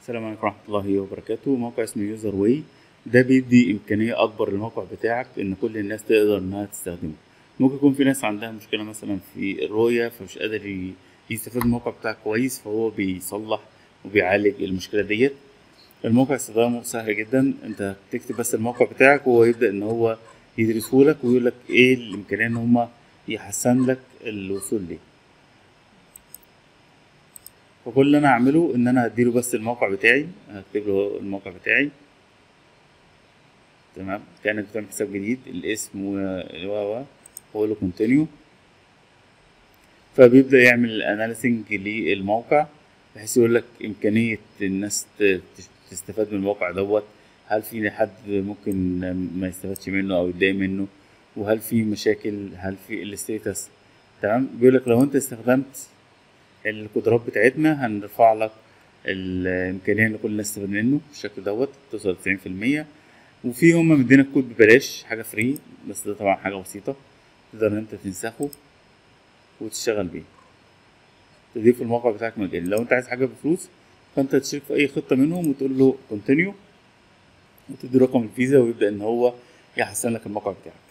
السلام عليكم ورحمة الله وبركاته موقع اسمه يوزر واي ده بيدي إمكانية أكبر للموقع بتاعك إن كل الناس تقدر إنها تستخدمه ممكن يكون في ناس عندها مشكلة مثلا في الرؤية فمش قادر ي- يستفاد من الموقع بتاعك كويس فهو بيصلح وبيعالج المشكلة ديت الموقع استخدامه سهل جدا انت تكتب بس الموقع بتاعك وهو يبدأ ان هو يدرسهولك ويقول لك ايه الامكانية ان هما يحسن لك الوصول ليه فكل اللي انا هعمله ان انا هديله بس الموقع بتاعي هكتب له الموقع بتاعي تمام كانك بتعمل حساب جديد الاسم و و و واقول له كونتينيو فبيبدأ يعمل الاناليسنج للموقع بحيث يقول لك امكانية الناس ت- تستفاد من الموقع دوت هل في حد ممكن ما يستفادش منه او يتضايق منه وهل في مشاكل هل في الستيتس تمام بيقول لك لو انت استخدمت القدرات بتاعتنا هنرفع لك الامكانيه اللي كل الناس تستفاد منه بالشكل دوت توصل 90% وفي هما مدينا الكود ببلاش حاجه فري بس ده طبعا حاجه بسيطه تقدر ان انت تنسخه وتشتغل بيه تضيف الموقع بتاعك مجاني لو انت عايز حاجه بفلوس فانت تشترك في اي خطه منهم وتقول له كونتينيو وتدي رقم الفيزا ويبدا ان هو يحسن لك الموقع بتاعك